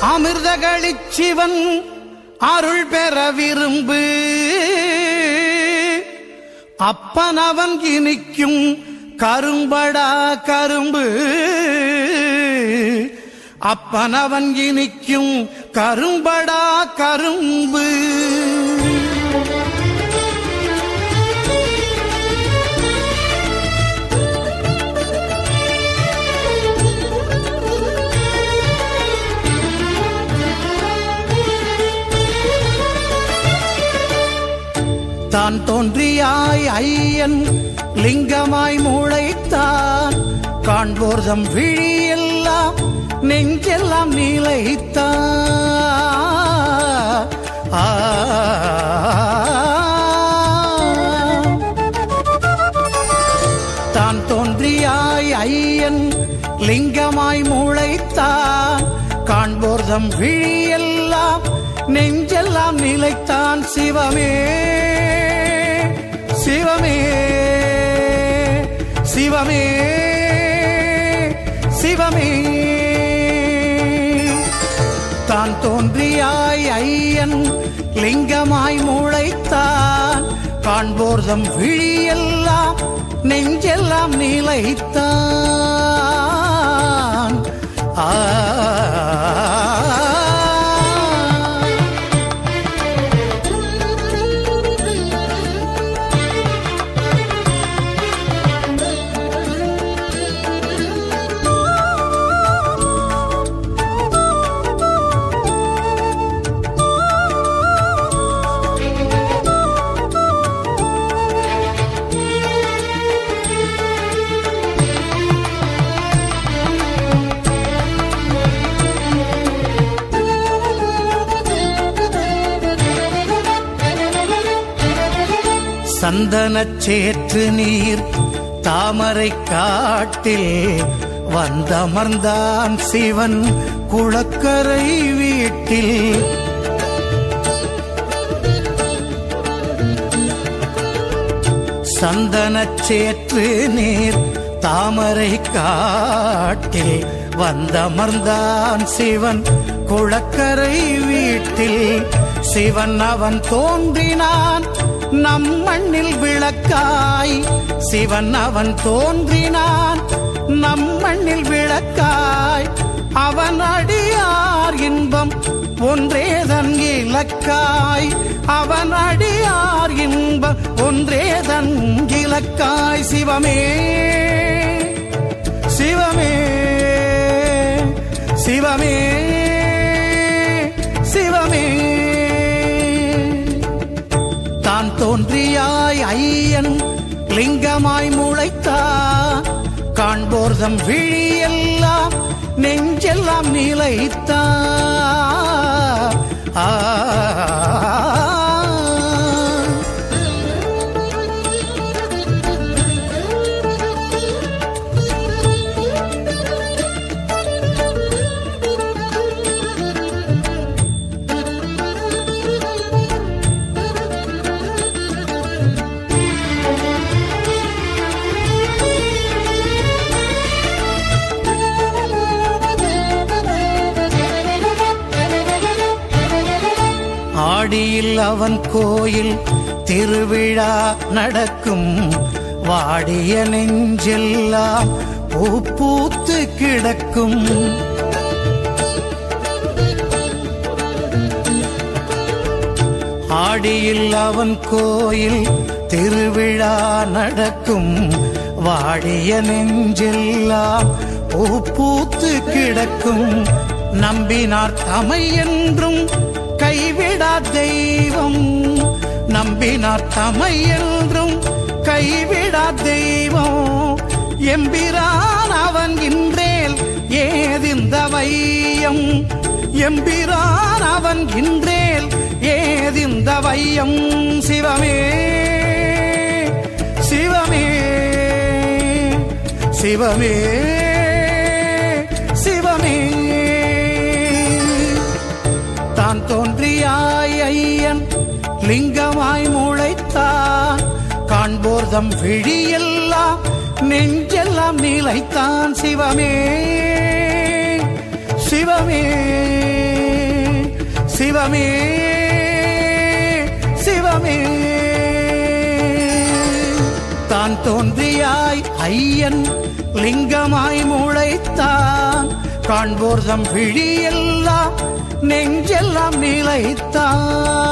அமிர்தகளிச் சிவன் அருள் பெற விரும்பு அப்பனவன் இனிக்கும் கரும்படா கரும்பு அப்பனவன் இனிக்கும் கரும்படா கரும்பு தான் தோன்றியாய் ஐயன் லிங்கமாய் மூளைத்தான் காண்போர்தம் விழியெல்லாம் நெஞ்செல்லாம் நீலைத்தான் ஆ தான் தோன்றியாய் ஐயன் லிங்கமாய் மூளைத்தான் காண்போர்தம் விழியெல்லாம் நெஞ்செல்லாம் நிலைத்தான் சிவமே சிவமே சிவமே சிவமே தான் தோன்றியாய் ஐயன் லிங்கமாய் மூளைத்தான் காண்போர்தம் விழியெல்லாம் நெஞ்செல்லாம் நீலைத்தான் ஆ சந்தனச் சேற்று நீர் தாமரை காட்டில் வந்தமர்ந்தான் சிவன் குளக்கரை வீட்டில் சந்தனச் சேற்று நீர் தாமரை காட்டில் வந்தமர்ந்தான் சிவன் குளக்கரை வீட்டில் சிவன் அவன் தோன்றினான் நம் மண்ணில் விளக்காய் சிவன் அவன் தோன்றினான் நம் மண்ணில் விளக்காய் அவன் அடியார் இன்பம் ஒன்றேதன் இலக்காய் அவன் அடியார் இன்பம் ஒன்றேதன் இலக்காய் சிவமே சிவமே சிவமே சிவமே தான் தோன்றியாய் ஐயன் லிங்கமாய் முளைத்தான் காண்போர்தம் விழியெல்லாம் நெஞ்செல்லாம் நீலைத்தான் ஆ ஆடியில் அவன் கோயில் திருவிழா நடக்கும் வாடிய நெஞ்செல்லாம் பூ பூத்து கிடக்கும் ஆடியில் அவன் கோயில் திருவிழா நடக்கும் வாடிய நெஞ்செல்லாம் பூ பூத்து கிடக்கும் நம்பினார் தமை என்றும் கைவிடா தெய்வம் நம்பினார் தமை என்றும் கைவிடா தெய்வம் எம்பிரான் அவன் இன்றேல் ஏதிந்த வையம் எம்பிரான் அவன் இன்றேல் ஏதிந்த வையம் சிவமே சிவமே சிவமே சிவமே தான் தோன்றியாய் ஐயன் லிங்கமாய் முளைத்தான் காண்போர்தம் விழியெல்லாம் நெஞ்செல்லாம் நிலைத்தான் சிவமே சிவமே சிவமே சிவமே தான் தோன்றியாய் ஐயன் லிங்கமாய் முளைத்தான் காண்போர்தம் விழியெல்லாம் நெஞ்செல்லாம் நிலைத்தான்